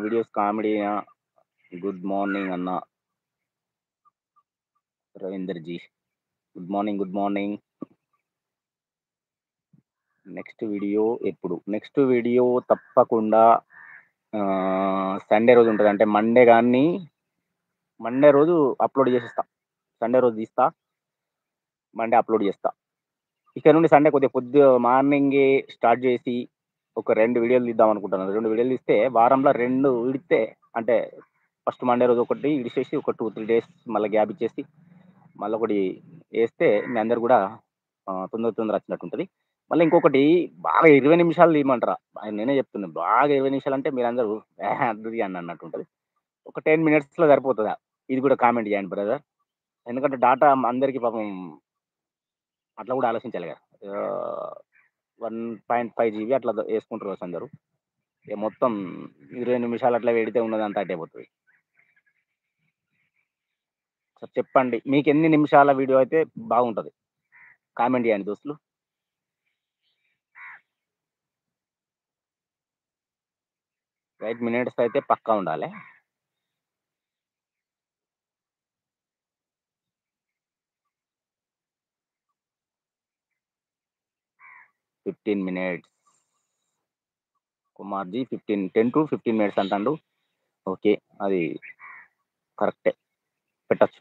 Videos కామెడీయా good morning అన్న Ravinder ji good morning good morning next video ఎప్పుడు next video తప్పకుండా Sunday రోజు ఉంటుంది అంటే మండే కానీ మండే రోజు అప్లోడ్ చేసేస్తా సండే రోజు తీస్తా మండే అప్లోడ్ చేస్తా ఇక్కడ నుండి సండే కొద్దిగా పొద్దు మార్నింగే స్టార్ట్ చేసి ఒక రెండు వీడియోలు తీద్దాం అనుకుంటున్నాను రెండు వీడియోలు తీస్తే వారంలో రెండు విడితే అంటే ఫస్ట్ మండే రోజు ఒకటి విడిచేసి ఒక టూ త్రీ డేస్ మళ్ళీ గ్యాప్ ఇచ్చేసి మళ్ళీ ఒకటి వేస్తే మీ అందరు కూడా ఆ, తొందర తొందర వచ్చినట్టు ఉంటుంది మళ్ళీ ఇంకొకటి బాగా ఇరవై నిమిషాలు తీయమంటారా ఆయన నేనే చెప్తున్నాను బాగా ఇరవై నిమిషాలు అంటే మీరందరూ "ఏ, అద్దది అని అన్నట్టు ఉంటుంది ఒక టెన్ మినిట్స్లో సరిపోతుందా ఇది కూడా కామెంట్ చేయండి బ్రదర్ ఎందుకంటే డాటా అందరికీ పాపం అట్లా కూడా ఆలోచించాలి కదా వన్ పాయింట్ ఫైవ్ జీబీ అట్లా వేసుకుంటారు రోజు అందరూ ఇక మొత్తం ఇరవై నిమిషాలు అట్లా పెడితే ఉన్నది అంతా అయిపోతుంది సో చెప్పండి మీకు ఎన్ని నిమిషాల వీడియో అయితే బాగుంటుంది కామెంట్ చేయండి దోస్తులు ఎయిట్ మినిట్స్ అయితే పక్కా ఉండాలి fifteen minutes Kumarji fifteen ten to fifteen minutes అంటాడు ఓకే అది కరెక్టే పెట్టచ్చు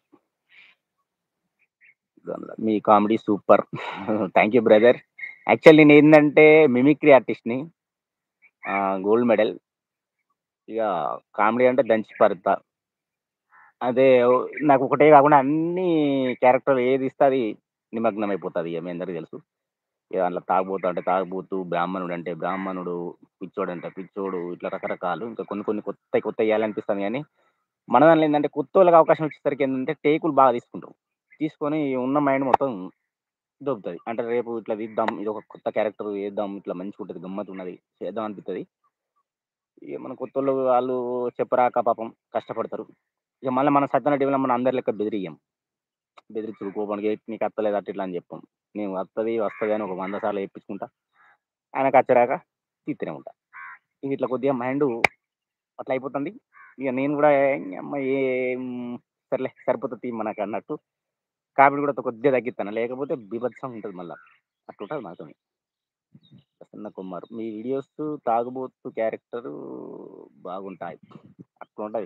మీ comedy super thank you brother actually నేను ఏంటంటే మిమిక్రీ ఆర్టిస్ట్ని గోల్డ్ మెడల్ ఇక కామెడీ అంటే దంచి పడతా అదే నాకు ఒకటే కాకుండా అన్ని క్యారెక్టర్ ఏది ఇస్తే అది నిమగ్నం అయిపోతుంది ఇక మీ అందరికీ తెలుసు ఇక అందులో తాగుబోతు అంటే తాగుబోతు బ్రాహ్మణుడు అంటే బ్రాహ్మణుడు పిచ్చోడు అంటే పిచ్చోడు ఇట్లా రకరకాలు ఇంకా కొన్ని కొన్ని కొత్త కొత్త వేయాలనిపిస్తుంది కానీ మన దాంట్లో ఏంటంటే కొత్త వాళ్ళకి అవకాశం వచ్చేసరికి ఏంటంటే టేకులు బాగా తీసుకుంటారు తీసుకొని ఉన్న మైండ్ మొత్తం దొబ్బుతుంది అంటే రేపు ఇట్లా తీద్దాం ఇది ఒక కొత్త క్యారెక్టర్ వేద్దాం ఇట్లా మంచిగా ఉంటుంది గమ్మత్ ఉన్నది చేద్దాం అనిపిస్తుంది ఇక మన కొత్త వాళ్ళు వాళ్ళు చెప్పరాక పాపం కష్టపడతారు ఇక మళ్ళీ మన సత్యనటిలో మన అందరి లెక్క బెదిరియం బెదిరించుడు కోపానికి "ఏ, నీకు అత్తలేదు అట్ట ఇట్లా అని చెప్పాం నేను వస్తుంది వస్తుంది అని ఒక వంద సార్లు చెప్పించుకుంటా ఆయనకు వచ్చరాక తీస్తూనే ఉంటా ఇక ఇట్లా కొద్దిగా మైండ్ అట్లా అయిపోతుంది ఇక నేను కూడా "ఏ, అమ్మ ఏం సర్లే సరిపోతుంది మనకు అన్నట్టు కామెడీ కూడా కొద్దిగా తగ్గిస్తాను లేకపోతే బీభత్సం ఉంటుంది మళ్ళీ అట్లుంటుంది నాతో ప్రసన్న కుమార్ మీ వీడియోస్ తాగుబోతు క్యారెక్టర్ బాగుంటాయి అట్లా ఉంటుంది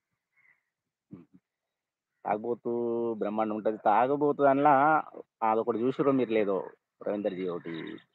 తాగుబోతు బ్రహ్మాండం ఉంటుంది తాగుబోతు దానిలో అదొకటి చూసిరో మీరు లేదో రవీందర్జీ ఒకటి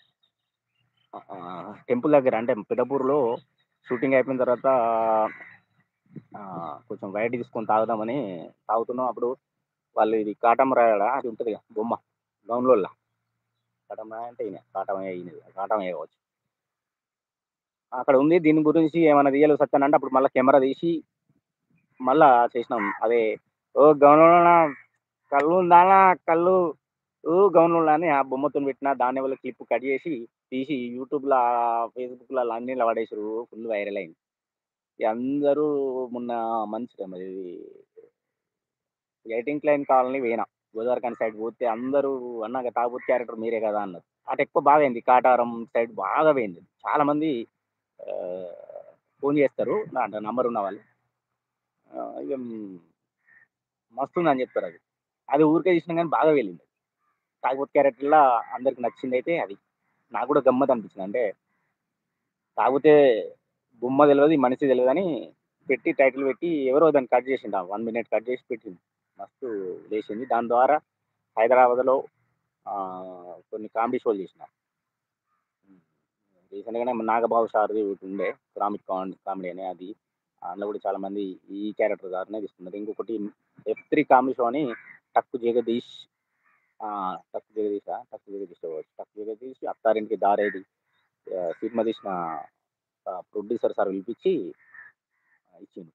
టెంపుల్ దగ్గర అంటే పిఠపూర్లో షూటింగ్ అయిపోయిన తర్వాత ఆ, కొంచెం వైట్ తీసుకొని తాగుదామని తాగుతున్నాం అప్పుడు వాళ్ళు ఇది కాటమరాయడ అది ఉంటుంది కదా బొమ్మ గౌన్లోల్లా కాటమరాయ అంటే ఈయన కాటమయ్య ఈయనది కాటమయ్య కావచ్చు అక్కడ ఉంది దీని గురించి ఏమైనా తీయాలి సత్యాన్ని అంటే అప్పుడు మళ్ళీ కెమెరా తీసి మళ్ళా చేసినాం అదే ఓ గౌన్లో కళ్ళు ఉందా కళ్ళు ఓ గౌన్లో అని ఆ బొమ్మతో పెట్టిన దాని వల్ల క్లిప్ కట్ చేసి తీసి యూట్యూబ్లో ఫేస్బుక్లో అన్నిలో పడేసారు ఫుల్ వైరల్ అయింది ఇక అందరూ మొన్న మంచి మరి ఎయిటింగ్ క్లైన్ కాలనీ పోయినా గోదావరికాని సైడ్ పోతే అందరూ అన్నాక తాగుబోతు క్యారెక్టర్ మీరే కదా అన్నారు అటు ఎక్కువ బాగా అయింది కాటారం సైడ్ బాగా పోయింది చాలా మంది ఆ, ఫోన్ చేస్తారు నా అంటే నంబర్ ఉన్న వాళ్ళు ఆ, ఇక మస్తు ఉందని చెప్తారు అది అది ఊరికే చూసినా కానీ బాగా వెళ్ళింది తాగుబోతు క్యారెక్టర్లో అందరికి నచ్చింది అయితే అది నాకు కూడా గమ్మత్ అనిపించింది అంటే తాగితే బొమ్మ తెలియదు మనిషి తెలియదు అని పెట్టి టైటిల్ పెట్టి ఎవరో దాన్ని కట్ చేసిండు వన్ మినిట్ కట్ చేసి పెట్టింది మస్తు లేచింది దాని ద్వారా హైదరాబాద్లో ఆ, కొన్ని కామెడీ షోలు చేసిన రీసెంట్గానే నాగబాబు సార్ది ఒకటి ఉండే కామిక్ కామెడీ అని అది అందులో కూడా చాలా మంది ఈ క్యారెక్టర్ ద్వారానే తీసుకున్నారు ఇంకొకటి ఎఫ్ త్రీ కామెడీ షో అని టక్కు జగదీష్ ఆ, టక్కు జగదీష్ టక్కు జగదీష్ అవ్వచ్చు. టక్కు జగదీష్ అత్తారింటికి దారేది ఆ, సినిమా తీసిన ప్రొడ్యూసర్ సార్ పిలిపించి ఆ, ఇచ్చిండు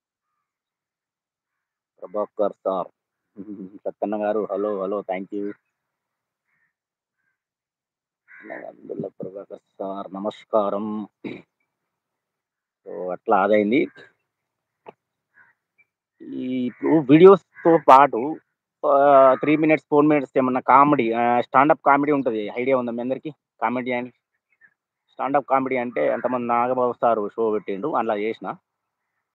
ప్రభాకర్ సార్ సత్యన్న గారు హలో హలో థ్యాంక్ యూ అందులో ప్రభాకర్ సార్ నమస్కారం సో అట్లా అదైంది ఈ ఇప్పుడు వీడియోస్తో పాటు త్రీ మినిట్స్ ఫోర్ మినిట్స్ ఏమన్నా కామెడీ స్టాండప్ కామెడీ ఉంటుంది ఐడియా ఉందా మీ అందరికీ కామెడీ అని స్టాండప్ కామెడీ అంటే ఎంతమంది నాగబాబు సార్ షో పెట్టిండు అలా చేసిన